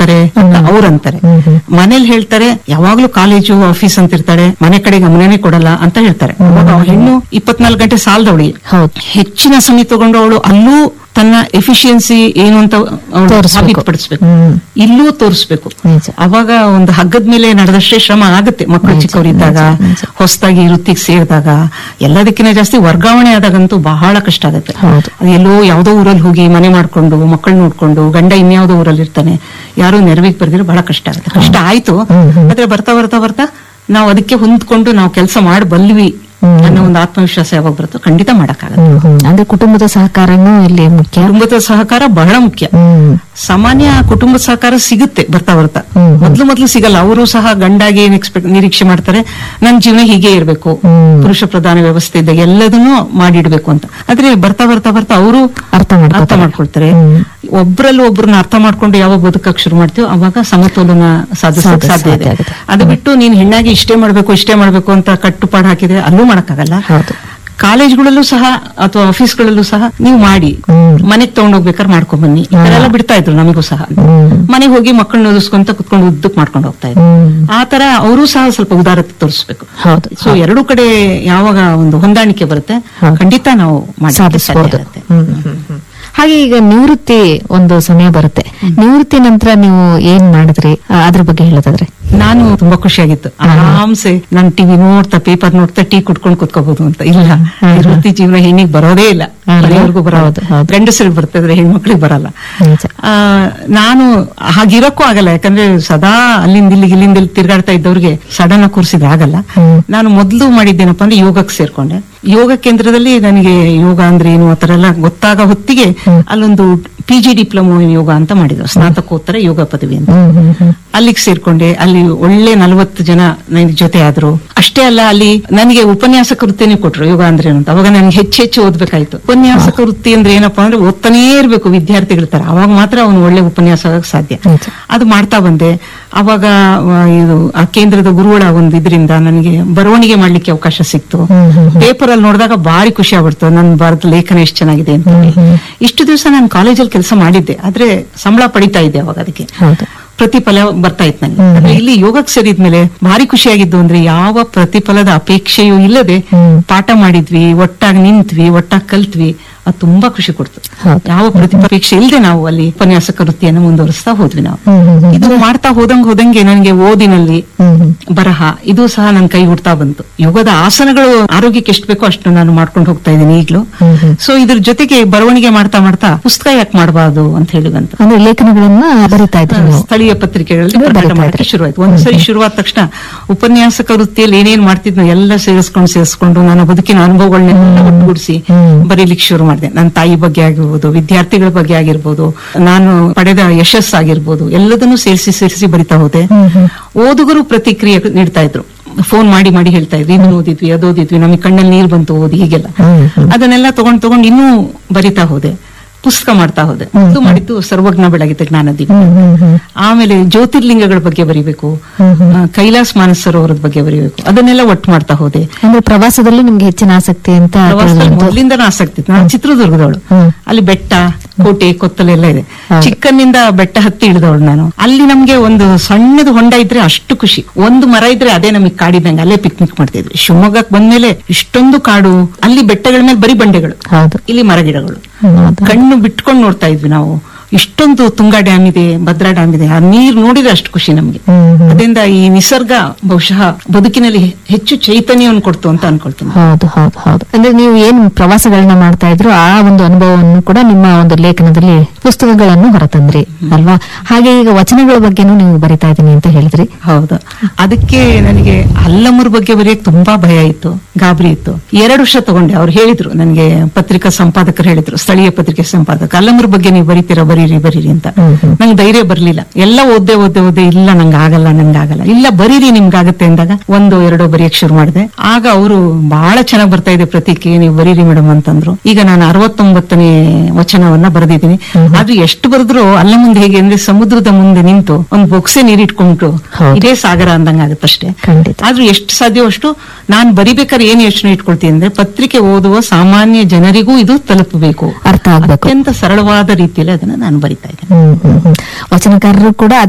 ಮಾಡ್ತಾರೆ ಅಂತ ಅವ್ರಂತಾರೆ ಮನೇಲಿ ಹೇಳ್ತಾರೆ ಯಾವಾಗ್ಲೂ ಕಾಲೇಜು ಆಫೀಸ್ ಅಂತ ಇರ್ತಾಳೆ ಮನೆ ಕಡೆ ಗಮನನೇ ಕೊಡಲ್ಲ ಅಂತ ಹೇಳ್ತಾರೆ ಅವಾಗ ಆ ಹೆಣ್ಣು ಇಪ್ಪತ್ನಾಲ್ಕು ಗಂಟೆ ಸಾಲದವಳಿಗೆ ಹೌದು ಹೆಚ್ಚಿನ ಸಮಯ ತಗೊಂಡು ಅವಳು ಅಲ್ಲೂ ತನ್ನ ಎಫಿಷಿಯನ್ಸಿ ಏನು ಅಂತ ಅವಳು ತೋರಿಸ್ಬೇಕು. ಸಾಬೀತುಪಡಿಸ್ಬೇಕು ಹ್ಮ್. ಇಲ್ಲೂ ತೋರಿಸ್ಬೇಕು ನಿಜ. ಅವಾಗ ಒಂದು ಹಗ್ಗದ ಮೇಲೆ ನಡೆದಷ್ಟೇ ಶ್ರಮ ಆಗುತ್ತೆ ಮಕ್ಕಳು ನಿಜ, ಚಿಕ್ಕವರಿದ್ದಾಗ ನಿಜ, ನಿಜ. ಹೊಸದಾಗಿ ವೃತ್ತಿಗೆ ಸೇರಿದಾಗ ಎಲ್ಲದಕ್ಕಿಂತ ಜಾಸ್ತಿ ವರ್ಗಾವಣೆ ಆದಾಗಂತೂ ಬಹಳ ಕಷ್ಟ ಆಗುತ್ತೆ ಹೌದು. ಅದು ಎಲ್ಲೋ ಯಾವ್ದೋ ಊರಲ್ಲಿ ಹೋಗಿ ಮನೆ ಮಾಡ್ಕೊಂಡು ಮಕ್ಕಳು ನೋಡ್ಕೊಂಡು ಗಂಡ ಇನ್ಯಾವುದೋ ಊರಲ್ಲಿ ಇರ್ತಾನೆ ಯಾರು ನೆರವಿಗೆ ಬರ್ದಿರೋ ಬಹಳ ಕಷ್ಟ ಆಗುತ್ತೆ ಕಷ್ಟ ಆಯ್ತು ಆದ್ರೆ ಬರ್ತಾ ಬರ್ತಾ ಬರ್ತಾ ನಾವು ಅದಕ್ಕೆ ಹೊಂದ್ಕೊಂಡು ನಾವು ಕೆಲಸ ಮಾಡಿ ಬಲ್ವಿ ಅನ್ನೋ ಒಂದು ಆತ್ಮವಿಶ್ವಾಸ ಯಾವಾಗ ಬರುತ್ತೋ ಖಂಡಿತ ಮಾಡಕ್ಕಾಗತ್ತೆ ಹ್ಮ್, ಹ್ಮ್. ಅಂದ್ರೆ ಕುಟುಂಬದ ಸಹಕಾರನೂ ಇಲ್ಲಿ ಮುಖ್ಯ ಕುಟುಂಬದ ಸಹಕಾರ ಬಹಳ ಮುಖ್ಯ ಹ್ಮ್ ಸಾಮಾನ್ಯ ಕುಟುಂಬದ ಸಹಕಾರ ಸಿಗುತ್ತೆ ಬರ್ತಾ ಬರ್ತಾ ಹ್ಮ್. ಮೊದ್ಲು ಮೊದ್ಲು ಸಿಗಲ್ಲ ಅವರು ಸಹ ಗಂಡಾಗಿ ಏನ್ ಎಕ್ಸ್ಪೆಕ್ಟ್ ನಿರೀಕ್ಷೆ ಮಾಡ್ತಾರೆ ನನ್ ಜೀವನ ಹೀಗೆ ಇರಬೇಕು ಹ್ಮ್. ಪುರುಷ ಪ್ರಧಾನ ವ್ಯವಸ್ಥೆ ಇದ್ದಾಗ ಎಲ್ಲದನ್ನೂ ಮಾಡಿಡ್ಬೇಕು ಅಂತ ಆದ್ರೆ ಬರ್ತಾ ಬರ್ತಾ ಬರ್ತಾ ಅವರು ಅರ್ಥ ಮಾಡ್ಕೊತಾರೆ. ಅರ್ಥ ಮಾಡ್ಕೊಳ್ತಾರೆ ಹ್ಮ್. ಒಬ್ರಲ್ಲಿ ಒಬ್ರನ್ನ ಅರ್ಥ ಮಾಡ್ಕೊಂಡು ಯಾವಾಗ ಬದುಕಕ್ ಶುರು ಮಾಡ್ತೀವೋ ಅವಾಗ ಸಮತೋಲನ ಸಾಧಿಸಕ್ ಸಾಧಿಸ- ಸಾಧ್ಯ ಇದೆ ಸಾಧ್ಯ ಆಗುತ್ತೆ. ಅದು ಬಿಟ್ಟು ನೀನ್ ಹೆಣ್ಣಾಗಿ ಇಷ್ಟೇ ಮಾಡ್ಬೇಕು ಇಷ್ಟೇ ಮಾಡ್ಬೇಕು ಅಂತ ಕಟ್ಟುಪಾಡು ಹಾಕಿದ್ರೆ ಅಲ್ಲೂ ಮಾಡಕ್ಕಾಗಲ್ಲ ಹೌದು. ಕಾಲೇಜ್ಗಳಲ್ಲೂ ಸಹ ಅಥವಾ ಆಫೀಸ್ಗಳಲ್ಲೂ ಸಹ ನೀವು ಮಾಡಿ ಹ್ಮ್. ಮನೆಗ್ ತಗೊಂಡೋಗ್ಬೇಕಾದ್ರೆ ಮಾಡ್ಕೊಂಡ್ ಬನ್ನಿ ಈ ತರ ಎಲ್ಲ ಬಿಡ್ತಾ ಇದ್ರು ನಮಗೂ ಸಹ ಹ್ಮ್. ಮನೆಗೆ ಹೋಗಿ ಮಕ್ಕಳನ್ನ ಓದಿಸ್ಕೊಂತ ಕುತ್ಕೊಂಡು ಉದ್ದಕ್ ಮಾಡ್ಕೊಂಡು ಹೋಗ್ತಾ ಇದ್ರು ಹ್ಮ್. ಆ ತರ ಅವರು ಸಹ ಸ್ವಲ್ಪ ಉದಾರತೆ ತೋರಿಸ್ಬೇಕು ಹೌದು ಸೊ ಎರಡೂ ಕಡೆ ಯಾವಾಗ ಒಂದು ಹೊಂದಾಣಿಕೆ ಬರುತ್ತೆ ಹೌದು. ಖಂಡಿತ ನಾವು ಮಾಡ್ಲಿಕ್ಕೆ ಸಾಧ್ಯ ಸಾಧಿಸಬಹುದು ಆಗುತ್ತೆ. ಹಾಗೆ ಈಗ ನಿವೃತ್ತಿ ಒಂದು ಸಮಯ ಬರುತ್ತೆ ನಿವೃತ್ತಿ ನಂತರ ನೀವು ಏನ್ ಮಾಡಿದ್ರಿ ಆ, ಅದ್ರ ಬಗ್ಗೆ ಹೇಳೋದಾದ್ರೆ ನಾನು ತುಂಬಾ ಖುಷಿಯಾಗಿತ್ತು ಆರಾಮ್ಸೆ ನಾನು ಟಿವಿ ನೋಡ್ತಾ ಪೇಪರ್ ನೋಡ್ತಾ ಟೀ ಕುಟ್ಕೊಂಡು ಕುತ್ಕೋಬಹುದು ಅಂತ ಇಲ್ಲ ನಿವೃತ್ತಿ ಜೀವನ ಹೆಣ್ಣಿಗೆ ಬರೋದೇ ಇಲ್ಲ ಅಲ್ವಾ? ಮನೆಯವ್ರಿಗೂ ಬರೋದು ಹೌದು, ಹೌದು. ಗಂಡಸರಿಗೆ ಬರ್ತಿದ್ರೆ ಹೆಣ್ಮಕ್ಳಿಗೆ ಬರಲ್ಲ ನಿಜ. ಆ, ನಾನು ಹಾಗಿರಕ್ಕೂ ಆಗಲ್ಲ ಯಾಕಂದ್ರೆ ಸದಾ ಅಲ್ಲಿಂದ ಇಲ್ಲಿಗೆ ಇಲ್ಲಿಂದ ಇಲ್ಲಿ ತಿರ್ಗಾಡ್ತಾ ಇದ್ದವ್ರಿಗೆ ಸಡನ್ ಆಗಿ ಕೂರಿಸಿದ್ರೆ ಆಗಲ್ಲ ಹ್ಮ್. ನಾನು ಮೊದಲು ಮಾಡಿದ್ದೇನಪ್ಪ ಅಂದ್ರೆ ಯೋಗಕ್ಕೆ ಸೇರ್ಕೊಂಡೆ ಯೋಗ ಕೇಂದ್ರದಲ್ಲಿ ನನಗೆ ಯೋಗ ಅಂದ್ರೆ ಏನು ಆತರ ಎಲ್ಲ ಗೊತ್ತಾಗ ಹೊತ್ತಿಗೆ ಅಲ್ಲೊಂದು ಪಿ ಜಿ ಡಿಪ್ಲೊಮೊ ಯೋಗ ಅಂತ ಮಾಡಿದ್ರು ಸ್ನಾತಕೋತ್ತರ ಯೋಗ ಪದವಿ ಅಂತ ಹ್ಮ್ ಹ್ಮ್ ಹ್ಮ್ ಅಲ್ಲಿಗೆ ಸೇರ್ಕೊಂಡೆ ಅಲ್ಲಿ ಒಳ್ಳೆ ನಲವತ್ತು ಜನ ನನ್ನ ಜೊತೆ ಆದ್ರು ಅಷ್ಟೇ ಅಲ್ಲ ಅಲ್ಲಿ ನನಗೆ ಉಪನ್ಯಾಸಕ ವೃತ್ತಿನೇ ಕೊಟ್ರು ಯೋಗ ಅಂದ್ರೆ ಏನು ಅಂತ ಅವಾಗ ನನಗೆ ಹೆಚ್ಚು ಹೆಚ್ಚು ಓದ್ಬೇಕಾಯ್ತು ಉಪನ್ಯಾಸಕ ವೃತ್ತಿ ಅಂದ್ರೆ ಏನಪ್ಪಾ ಅಂದ್ರೆ ಓದ್ತಾನೇ ಇರ್ಬೇಕು ವಿದ್ಯಾರ್ಥಿಗಳ ತರ ಅವಾಗ ಮಾತ್ರ ಅವನು ಒಳ್ಳೆ ಉಪನ್ಯಾಸ ಆಗಕ್ ಸಾಧ್ಯ ನಿಜ. ಅದು ಮಾಡ್ತಾ ಬಂದೆ ಅವಾಗ ಆ, ಇದು ಆ ಕೇಂದ್ರದ ಗುರುಗಳ ಒಂದು ಇದರಿಂದ ನನಗೆ ಬರವಣಿಗೆ ಮಾಡ್ಲಿಕ್ಕೆ ಅವಕಾಶ ಸಿಕ್ತು ಹ್ಮ್, ಹ್ಮ್, ಪೇಪರ್ ಅಲ್ಲಿ ನೋಡಿದಾಗ ಭಾರಿ ಖುಷಿ ಆಗ್ಬಿಡ್ತು ನನ್ನ ಭಾರತ ಲೇಖನ ಎಷ್ಟು ಚೆನ್ನಾಗಿದೆ ಅಂತ ಹೇಳಿ. ಇಷ್ಟು ದಿವಸ ನಾನು ಕಾಲೇಜಲ್ಲಿ ಕೆಲಸ ಮಾಡಿದ್ದೆ ಆದ್ರೆ ಸಂಬಳ ಪಡಿತಾ ಇದ್ದೆ ಅವಾಗ ಅದಕ್ಕೆ ಹೌದು ಪ್ರತಿಫಲ ಬರ್ತಾ ಇತ್ತು ನನಗೆ ಆದ್ರೆ ಇಲ್ಲಿ ಯೋಗಕ್ಕೆ ಸೇರಿದ್ಮೇಲೆ ಭಾರಿ ಖುಷಿಯಾಗಿದ್ದು ಅಂದ್ರೆ ಯಾವ ಪ್ರತಿಫಲದ ಅಪೇಕ್ಷೆಯೂ ಇಲ್ಲದೆ ಹ್ಮ್. ಪಾಠ ಮಾಡಿದ್ವಿ ಒಟ್ಟಾಗಿ ನಿಂತ್ವಿ ಒಟ್ಟಾಗಿ ಕಲ್ತ್ವಿ ಅದು ತುಂಬಾ ಖುಷಿ ಕೊಡ್ತು ಹೌದು. ಯಾವ ಪ್ರತಿಫಲಾಪೇಕ್ಷೆ ಇಲ್ಲದೆ ನಾವು ಅಲ್ಲಿ ಉಪನ್ಯಾಸಕ ವೃತ್ತಿಯನ್ನು ಮುಂದುವರಿಸ್ತಾ ಹೋದ್ವಿ ನಾವು ಹ್ಮ್ ಹ್ಮ್ ಹ್ಮ್ ಇದು ಮಾಡ್ತಾ ಹೋದಂಗ್ ಹೋದಂಗೆ ನನಗೆ ಓದಿನಲ್ಲಿ ಹ್ಮ್ ಹ್ಮ್ ಬರಹ ಇದು ಸಹ ನನ್ನ ಕೈ ಹುಡ್ತಾ ಬಂತು ಯೋಗದ ಆಸನಗಳು ಆರೋಗ್ಯಕ್ಕೆ ಎಷ್ಟು ಬೇಕೋ ಅಷ್ಟು ನಾನು ಮಾಡ್ಕೊಂಡು ಹೋಗ್ತಾ ಇದ್ದೀನಿ ಈಗ್ಲೂ ಹ್ಮ್ ಹ್ಮ್. ಸೊ ಇದ್ರ ಜೊತೆಗೆ ಬರವಣಿಗೆ ಮಾಡ್ತಾ ಮಾಡ್ತಾ ಪುಸ್ತಕ ಯಾಕೆ ಮಾಡಬಾರ್ದು ಅಂತ ಹೇಳಿ ಬಂತು ಅಂದ್ರೆ ಲೇಖನಗಳನ್ನ ಬರಿತಾ ಇದ್ರಿ ನೀವು ಸ್ಥಳೀಯ ಪತ್ರಿಕೆಗಳಲ್ಲಿ ನೀವು ಪ್ರಕಟ ಬರೀತಾ ಮಾಡಕ್ಕೆ ಇದ್ರಿ. ಶುರುವಾಯ್ತು ಒಂದ್ ಸರಿ ಶುರುವಾದ ತಕ್ಷಣ ಉಪನ್ಯಾಸಕ ವೃತ್ತಿಯಲ್ಲಿ ಏನೇನ್ ಮಾಡ್ತಿದ್ನೋ ಎಲ್ಲ ಸೇರಿಸ್ಕೊಂಡು ಸೇರಿಸ್ಕೊಂಡು ನನ್ನ ಬದುಕಿನ ಅನುಭವಗಳನ್ನೆಲ್ಲ ಒಟ್ಟುಗೂಡಿಸಿ ಹ್ಮ್. ಬರೀಲಿಕ್ಕೆ ಶುರು ಮಾಡಿದೆ ನನ್ನ ತಾಯಿ ಬಗ್ಗೆ ಆಗಿರ್ಬೋದು ವಿದ್ಯಾರ್ಥಿಗಳ ಬಗ್ಗೆ ಆಗಿರ್ಬೋದು ನಾನು ಪಡೆದ ಯಶಸ್ಸಾಗಿರ್ಬೋದು ಎಲ್ಲದನ್ನೂ ಸೇರಿಸಿ ಸೇರಿಸಿ ಬರಿತಾ ಹೋದೆ ಓದುಗರು ಪ್ರತಿಕ್ರಿಯೆ ನೀಡ್ತಾ ಇದ್ರು ಫೋನ್ ಮಾಡಿ ಮಾಡಿ ಹೇಳ್ತಾ ಇದ್ವಿ ಇದನ್ನ ಓದಿದ್ವಿ ಅದು ಓದಿದ್ವಿ ನಮಗೆ ಕಣ್ಣಲ್ಲಿ ನೀರು ಬಂತು ಓದಿ ಹೀಗೆಲ್ಲ ಹ್ಮ್, ಹ್ಮ್. ಅದನ್ನೆಲ್ಲ ತಗೊಂಡ್ ತಗೊಂಡ್ ಇನ್ನೂ ಬರಿತಾ ಹೋದೆ ಪುಸ್ತಕ ಮಾಡ್ತಾ ಹೋದೆ ಇದು ಮಾಡಿದ್ದು ಸರ್ವಜ್ಞ ಬೆಳಗಿದ ಜ್ಞಾನದೀಪ ಹ್ಮ್ ಹ್ಮ್ ಹ್ಮ್ ಆಮೇಲೆ ಜ್ಯೋತಿರ್ಲಿಂಗಗಳ ಬಗ್ಗೆ ಬರೀಬೇಕು ಆ, ಕೈಲಾಸ್ ಮಾನಸ್ ಸರೋವರದ ಬಗ್ಗೆ ಬರೀಬೇಕು ಅದನ್ನೆಲ್ಲ ಒಟ್ಟು ಮಾಡ್ತಾ ಹೋದೆ ಅಂದ್ರೆ ಪ್ರವಾಸದಲ್ಲಿ ನಿಮ್ಗೆ ಹೆಚ್ಚಿನ ಆಸಕ್ತಿ ಅಂತ ಪ್ರವಾಸದಲ್ಲಿ ತಿಳಿದಂತು. ಮೊದಲಿಂದನೂ ಆಸಕ್ತಿ ಇತ್ತು. ನಾನು ಚಿತ್ರದುರ್ಗದವಳು ಹ್ಮ್. ಅಲ್ಲಿ ಬೆಟ್ಟ ಕೋಟೆ ಕೊತ್ತಲೆಲ್ಲ ಇದೆ ಹೌದು. ಚಿಕ್ಕನ್ನಿಂದ ಬೆಟ್ಟ ಹತ್ತಿ ಇಳಿದವಳು ನಾನು ಅಲ್ಲಿ ನಮ್ಗೆ ಒಂದು ಸಣ್ಣದು ಹೊಂಡ ಇದ್ರೆ ಅಷ್ಟು ಖುಷಿ ಒಂದು ಮರ ಇದ್ರೆ ಅದೇ ನಮಗೆ ಕಾಡಿದಂಗೆ ಅಲ್ಲೇ ಪಿಕ್ನಿಕ್ ಮಾಡ್ತಿದ್ವಿ ಶಿವಮೊಗ್ಗಕ್ಕೆ ಬಂದ್ಮೇಲೆ ಇಷ್ಟೊಂದು ಕಾಡು ಅಲ್ಲಿ ಬೆಟ್ಟಗಳ ಮೇಲೆ ಬರೀ ಬಂಡೆಗಳು ಹೌದು ಇಲ್ಲಿ ಮರಗಿಡಗಳು ಹೌದು. ಕಣ್ಣು ಬಿಟ್ಕೊಂಡು ನೋಡ್ತಾ ಇದ್ವಿ ನಾವು ಇಷ್ಟೊಂದು ತುಂಗಾ ಡ್ಯಾಮ್ ಇದೆ ಭದ್ರಾ ಡ್ಯಾಮ್ ಇದೆ ಆ ನೀರ್ ನೋಡಿದ್ರೆ ಅಷ್ಟು ಖುಷಿ ನಮ್ಗೆ ಹ್ಮ್, ಹ್ಮ್. ಅದರಿಂದ ಈ ನಿಸರ್ಗ ಬಹುಶಃ ಬದುಕಿನಲ್ಲಿ ಹೆಚ್ಚು ಚೈತನ್ಯವನ್ನು ಕೊಡ್ತು ಅಂತ ಅನ್ಕೊಳ್ತೀನಿ ಹೌದು ಹೌದು ಹೌದು ಅಂದ್ರೆ ನೀವು ಏನ್ ಪ್ರವಾಸಗಳನ್ನ ಮಾಡ್ತಾ ಇದ್ರು ಆ ಒಂದು ಅನುಭವವನ್ನು ಕೂಡ ನಿಮ್ಮ ಒಂದು ಲೇಖನದಲ್ಲಿ ಪುಸ್ತಕಗಳನ್ನು ಹೊರತಂದ್ರಿ ಅಲ್ವಾ ಹಾಗೆ ಈಗ ವಚನಗಳ ಬಗ್ಗೆನೂ ನೀವು ಬರಿತಾ ಇದ್ದೀನಿ ಅಂತ ಹೇಳಿದ್ರಿ ಹೌದು ಅದಕ್ಕೆ ನನಗೆ ಅಲ್ಲಮರ್ ಬಗ್ಗೆ ಬರೆಯಕ್ ತುಂಬಾ ಭಯ ಇತ್ತು ಗಾಬರಿ ಇತ್ತು ಎರಡು ವರ್ಷ ತಗೊಂಡೆ ಅವ್ರು ಹೇಳಿದ್ರು ನನಗೆ ಪತ್ರಿಕಾ ಸಂಪಾದಕರು ಹೇಳಿದ್ರು ಸ್ಥಳೀಯ ಪತ್ರಿಕೆ ಸಂಪಾದಕ ಅಲ್ಲಮರ್ ಬಗ್ಗೆ ನೀವು ಬರೀತೀರಾ ಬರೀರಿ ಬರೀರಿ ಅಂತ ಹ್ಮ್, ಹ್ಮ್. ನಂಗೆ ಧೈರ್ಯ ಬರ್ಲಿಲ್ಲ ಎಲ್ಲ ಓದ್ದೆ ಓದ್ದೆ ಓದ್ದೆ ಇಲ್ಲ ನಂಗೆ ಆಗಲ್ಲ ನಂಗೆ ಆಗಲ್ಲ ಇಲ್ಲ ಬರೀರಿ ನಿಮ್ಗಾಗತ್ತೆ ಅಂದಾಗ ಒಂದು ಎರಡೋ ಬರೆಯಕ್ ಶುರು ಮಾಡಿದೆ ಆಗ ಅವರು ಬಹಳ ಚೆನ್ನಾಗಿ ಬರ್ತಾ ಇದೆ ಪ್ರತಿಕೆ ನೀವು ಬರೀರಿ ಮೇಡಮ್ ಅಂತಂದ್ರು ಈಗ ನಾನು ಅರವತ್ತೊಂಬತ್ತನೇ ವಚನವನ್ನ ಬರೆದಿದ್ದೀನಿ ಅದು ಎಷ್ಟು ಬರೆದ್ರು ಅಲ್ಲ ಮುಂದೆ ಹೇಗೆ ಅಂದ್ರೆ ಸಮುದ್ರದ ಮುಂದೆ ನಿಂತು ಒಂದು ಬೊಕ್ಸೆ ನೀರಿಟ್ಕೊಂಡು ಹೌದು. ಇದೇ ಸಾಗರ ಅಂದಂಗಾಗತ್ತಷ್ಟೇ ಖಂಡಿತ ಆದ್ರೂ ಎಷ್ಟು ಸಾಧ್ಯವೋ ಅಷ್ಟು ನಾನು ಬರಿಬೇಕಾದ್ರೆ ಏನ್ ಯೋಚನೆ ಇಟ್ಕೊಳ್ತೀನಿ ಅಂದ್ರೆ ಪತ್ರಿಕೆ ಓದುವ ಸಾಮಾನ್ಯ ಜನರಿಗೂ ಇದು ತಲುಪಬೇಕು ಅರ್ಥ ಆಗ್ಬೇಕು ಅತ್ಯಂತ ಸರಳವಾದ ರೀತಿಯಲ್ಲಿ ಅದನ್ನ ನಾನು ಬರಿತಾ ಇದ್ದೇನೆ ಹ್ಮ್ ಹ್ಮ್ ಹ್ಮ್ ವಚನಕಾರರು ಕೂಡ